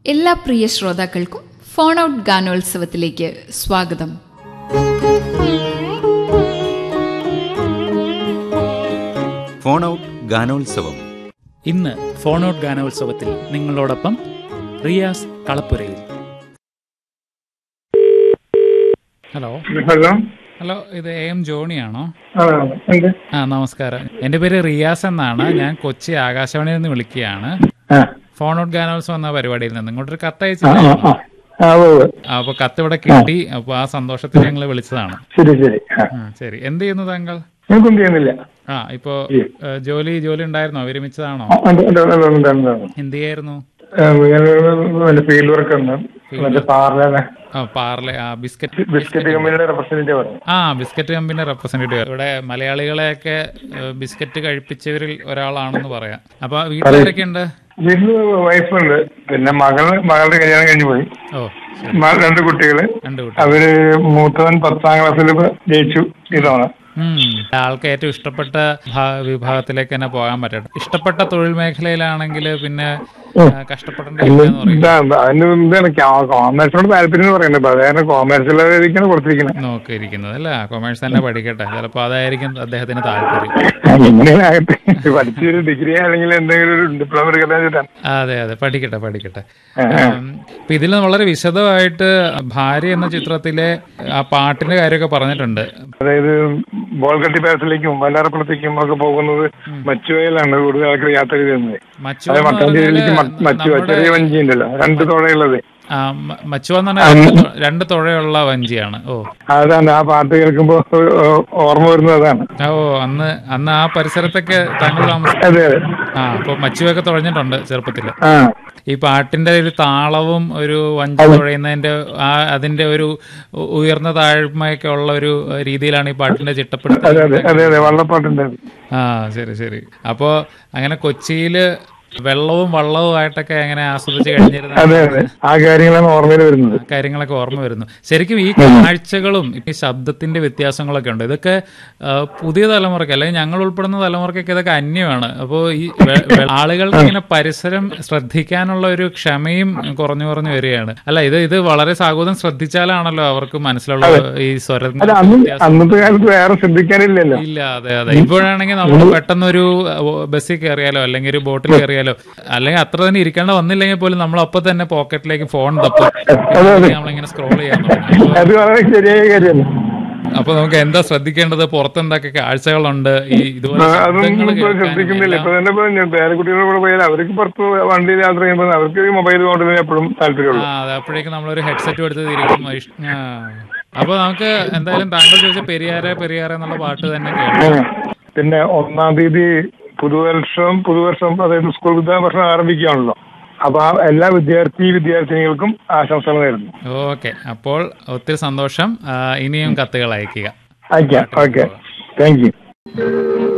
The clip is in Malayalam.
എല്ലാ പ്രിയ ശ്രോതാക്കൾക്കും ഫോൺ ഔട്ട് ഗാനോത്സവത്തിലേക്ക് സ്വാഗതം ഫോൺ ഔട്ട് ഗാനോത്സവം ഇന്ന് ഫോൺ ഔട്ട് ഗാനോത്സവത്തിൽ നിങ്ങളോടൊപ്പം റിയാസ് കളപ്പുരയിൽ ഹലോ ഹലോ ഹലോ ഇത് എ എം ജോണിയാണോ ആ ഉണ്ട് ആ നമസ്കാരം എൻ്റെ പേര് റിയാസ് എന്നാണ് ഞാൻ കൊച്ചി ആകാശവാണിയിൽ നിന്ന് വിളിക്കുകയാണ് ആ ഫോൺ ഔട്ട് ഗാനോത്സവം എന്ന പരിപാടിയിൽ നിന്ന് ഇങ്ങോട്ടൊരു കത്ത് ആ ആ അയച്ചിട്ടുണ്ടായിരുന്നു ആ ആ ഉവ്വ് ഉവ്വ്. അപ്പൊ കത്ത് ഇവിടെ കിട്ടി അപ്പൊ ആ സന്തോഷത്തിൽ ഞങ്ങൾ വിളിച്ചതാണ് ശരി ശരി ആ ആ, ശരി എന്ത് ചെയ്യുന്നു താങ്കൾ എനിക്കൊന്നും ചെയ്യുന്നില്ല ആ ഇപ്പോ ഏ, ജോലി ജോലി ഉണ്ടായിരുന്നോ വിരമിച്ചതാണോ ആ, ഉണ്ട്, ഉണ്ട്, ഉണ്ട്, ഉണ്ട്, ഉണ്ട്, ഉണ്ട്. എന്ത് ചെയ്യായിരുന്നു ആ, ഞാൻ മറ്റേ ഫീൽഡ് വർക്ക് ഉണ്ട് മറ്റേ പാർല ആ പാർലെ ആ ബിസ്ക്കറ്റ് ബിസ്ക്കറ്റ് കമ്പനിയുടെ റെപ്രസെന്റേറ്റീവ് ആണ് ആ ബിസ്ക്കറ്റ് കമ്പനി റെപ്രസെന്റേറ്റീവ് ഇവിടെ മലയാളികളെയൊക്കെ ഏഹ്, ബിസ്ക്കറ്റ് കഴിപ്പിച്ചവരിൽ ഒരാളാണെന്ന് പറയാം അപ്പൊ വീട്ടിലാരൊക്കെ ഉണ്ട് വീട്ടില് വൈഫുണ്ട് പിന്നെ മകള് മകളുടെ കല്യാണം കഴിഞ്ഞു പോയി ഓ ശരി മ- രണ്ട് കുട്ടികള് രണ്ടു കുട്ടി അവര് മൂത്തവൻ പത്താം ക്ലാസ്സിൽ ജയിച്ചു ഇതാണ് ഉം. ആൾക്ക് ഏറ്റവും ഇഷ്ടപ്പെട്ട ഭാ- വിഭാഗത്തിലേക്ക് തന്നെ പോകാൻ പറ്റട്ടെ ഇഷ്ടപ്പെട്ട തൊഴിൽ മേഖലയിലാണെങ്കിൽ പിന്നെ ആ, കഷ്ടപ്പെടേണ്ട എന്ന് പറയും ഇതാ അതിന് എന്താണ് കോമേഴ്സിനോട് താല്പര്യം എന്ന് പറയുന്നത് അപ്പൊ അത് കാരണം കോമേഴ്സിലേക്കാണ് കൊടുത്തിരിക്കുന്നത് നോക്കിയിരിക്കുന്നത് അല്ല കൊമേഴ്സ് തന്നെ പഠിക്കട്ടെ ചിലപ്പോൾ അതായിരിക്കും അദ്ദേഹത്തിന് താല്പര്യം എങ്ങനെയാകട്ടെ പഠിച്ചൊരു ഡിഗ്രി അല്ലെങ്കിൽ എന്തെങ്കിലും ഒരു ഡിപ്ലോമ എടുക്കാൻ വെച്ചിട്ടാണ് അതെ അതെ പഠിക്കട്ടെ പഠിക്കട്ടെ ഉം, ഇപ്പൊ ഇതിൽ വളരെ വിശദമായിട്ട് ഭാര്യ എന്ന ചിത്രത്തിലെ ആ പാട്ടിന്റെ കാര്യമൊക്കെ പറഞ്ഞിട്ടുണ്ട് അതായത് ബോൾഗട്ടി പാലസിലേക്കും വല്ലാറപ്പുറത്തേക്കും ഒക്കെ പോകുന്നത് മച്ചുവയിലാണ് കൂടുതൽ ആൾക്കാർ യാത്ര ചെയ്യുന്നത് മച്ചു അത് എന്ന് മട്ടാഞ്ചേരിയിലേക്ക് മ- പറഞ്ഞാല് മച്ചുവ നമ്മുടെ ചെറിയ വഞ്ചി ഉണ്ടല്ലോ രണ്ട് തുഴയുള്ളത് ആ, മ- മച്ചു എന്ന് പറഞ്ഞാൽ രണ്ട് തൊ- രണ്ട് തുഴയുള്ള വഞ്ചിയാണ് ഓ അതാണ് ആ പാട്ട് കേൾക്കുമ്പോ ഓ- ഓർമ്മ വരുന്നത് അതാണ് ഓ അന്ന് അന്ന് ആ പരിസരത്തൊക്കെ താങ്കൾ താമസം അതെ അതെ ആ അപ്പൊ മച്ചുവൊക്കെ തുഴഞ്ഞിട്ടുണ്ട് ചെറുപ്പത്തില് ആ ഈ പാട്ടിന്റെ ഒരു താളവും ഒരു വഞ്ചി തുഴയുന്നതിന്റെ ആ അതിന്റെ ഒരു ഉ- ഉയർന്ന താഴ്മയൊക്കെ ഉള്ള ഒരു രീതിയിലാണ് ഈ പാട്ടിന്റെ അതെ ചിട്ടപ്പെടുത്തൽ അതെ അതെ അതെ വള്ളപ്പാട്ടുണ്ട് ആ ശരി ശരി അപ്പോ അങ്ങനെ കൊച്ചിയില് വെള്ളവും വള്ളവും ആയിട്ടൊക്കെ അങ്ങനെ ആസ്വദിച്ച് കഴിഞ്ഞിരുന്ന അതെ അതെ ആ കാര്യങ്ങളാണ് ഓർമ്മയിൽ വരുന്നത് ആ കാര്യങ്ങളൊക്കെ ഓർമ്മ വരുന്നു ശരിക്കും ഈ കാഴ്ചകളും ഈ ശബ്ദത്തിന്റെ വ്യത്യാസങ്ങളൊക്കെ ഉണ്ട് ഇതൊക്കെ ആ, പുതിയ തലമുറയ്ക്ക് അല്ലെങ്കിൽ ഞങ്ങൾ ഉൾപ്പെടുന്ന തലമുറയ്ക്കൊക്കെ ഇതൊക്കെ അന്യമാണ് അപ്പോൾ ഈ വെ- വെ- ആളുകൾക്ക് ഇങ്ങനെ പരിസരം ശ്രദ്ധിക്കാനുള്ള ഒരു ക്ഷമയും കുറഞ്ഞു കുറഞ്ഞു വരികയാണ് അല്ല ഇത് ഇത് വളരെ സാഹോദരം ശ്രദ്ധിച്ചാലാണല്ലോ അവർക്ക് മനസ്സിലുള്ള ഈ സ്വരം അല്ല അന്ന് അന്നത്തെ കാലത്ത് വേറെ ശ്രദ്ധിക്കാനില്ലല്ലോ ഇല്ല അതെ അതെ ഇപ്പോഴാണെങ്കിൽ നമ്മൾ പെട്ടെന്ന് ഒരു ബസ്സിൽ കയറിയാലോ അല്ലെങ്കിൽ ഒരു ബോട്ടിൽ കയറിയാലോ അല്ലെങ്കിൽ അത്ര തന്നെ ഇരിക്കേണ്ട വന്നില്ലെങ്കിൽ പോലും നമ്മൾ അപ്പൊ തന്നെ പോക്കറ്റിലേക്ക് ഫോൺ തപ്പും നമ്മളിങ്ങനെ സ്ക്രോൾ ചെയ്യാൻ തുടങ്ങും അത് വളരെ ശരിയായ കാര്യമല്ല അപ്പൊ നമുക്ക് എന്താ ശ്രദ്ധിക്കേണ്ടത് പുറത്ത് എന്തൊക്കെ കാഴ്ചകളുണ്ട് ഈ ഇതുപോലെ ആ, അതൊന്നും ശബ്ദങ്ങൾ ഇപ്പൊ ശ്രദ്ധിക്കുന്നില്ല ഇപ്പൊ തന്നെ ഇപ്പൊ ഞാൻ പേരക്കുട്ടികളുടെ കൂടെ പോയാൽ അവർക്ക് പുറത്ത് വണ്ടിയിൽ യാത്ര ചെയ്യുമ്പോൾ അവർക്ക് ഈ മൊബൈൽ കൊണ്ടുവരാൻ എപ്പോഴും താല്പര്യമുള്ളൂ ആ അതെ അപ്പോഴേക്കും നമ്മളൊരു ഹെഡ്സെറ്റ് എടുത്ത് തിരിക്കും ഇഷ്- ആ. അപ്പൊ നമുക്ക് എന്തായാലും താങ്കൾ ചോദിച്ച പെരിയാരെ പെരിയാറെ എന്നുള്ള പാട്ട് തന്നെ കേൾക്കാം ഉം. പിന്നെ ഒന്നാം തീയതി പുതുവർഷം പുതുവർഷം അതായത് സ്കൂൾ വിദ്യാഭ്യാസം ആരംഭിക്കുകയാണല്ലോ അപ്പൊ ആ എല്ലാ വിദ്യാർത്ഥി വിദ്യാർത്ഥിനികൾക്കും ആശംസകൾ നേരുന്നു ഓക്കെ അപ്പോൾ ഒത്തിരി സന്തോഷം ആ, ഇനിയും കത്തുകൾ അയക്കുക അയക്കാം ഓക്കെ താങ്ക് യു